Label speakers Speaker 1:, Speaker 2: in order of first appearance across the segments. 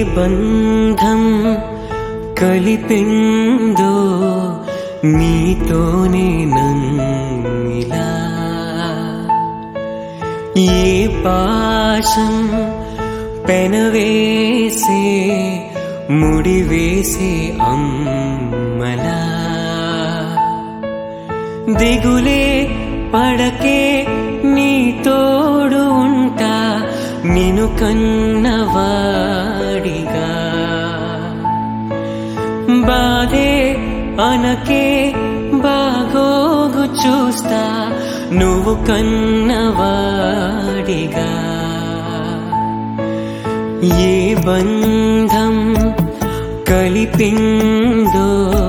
Speaker 1: బంధం కలిపిందో నీతోనే నన్నిలా ఏ పాశం పెనవేసే ముడివేసే అమ్మలా దిగులే పడకే నీ తోడు ఉంటా నిను కన్నవాడిగా బాధే అనకే బాగోగు చూస్తా నువ్వు కన్నవాడిగా ఏ బంధం కలిపిందో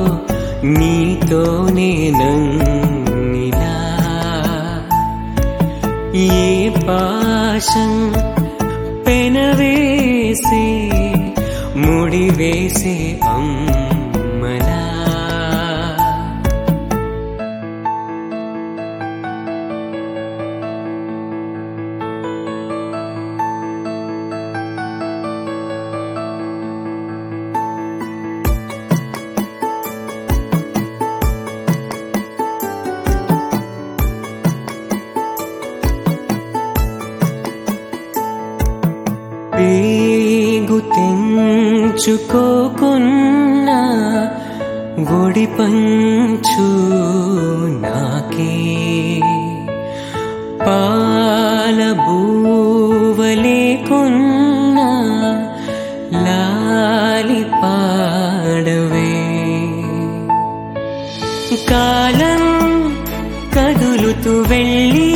Speaker 1: నీతోనే నన్నిలా ఏ పాశం పెనవేసే ముడివేసే అమ్మలా పేగు తెంచుకోకున్నా ఒడి పంచు నాకే పాల బూవలేకున్నా లాలి పాడవే కాలం కదులుతూ వెళ్ళి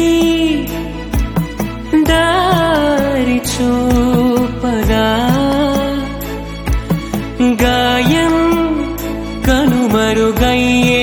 Speaker 1: దారి చూపగా గాయం కనుమరుగయ్యే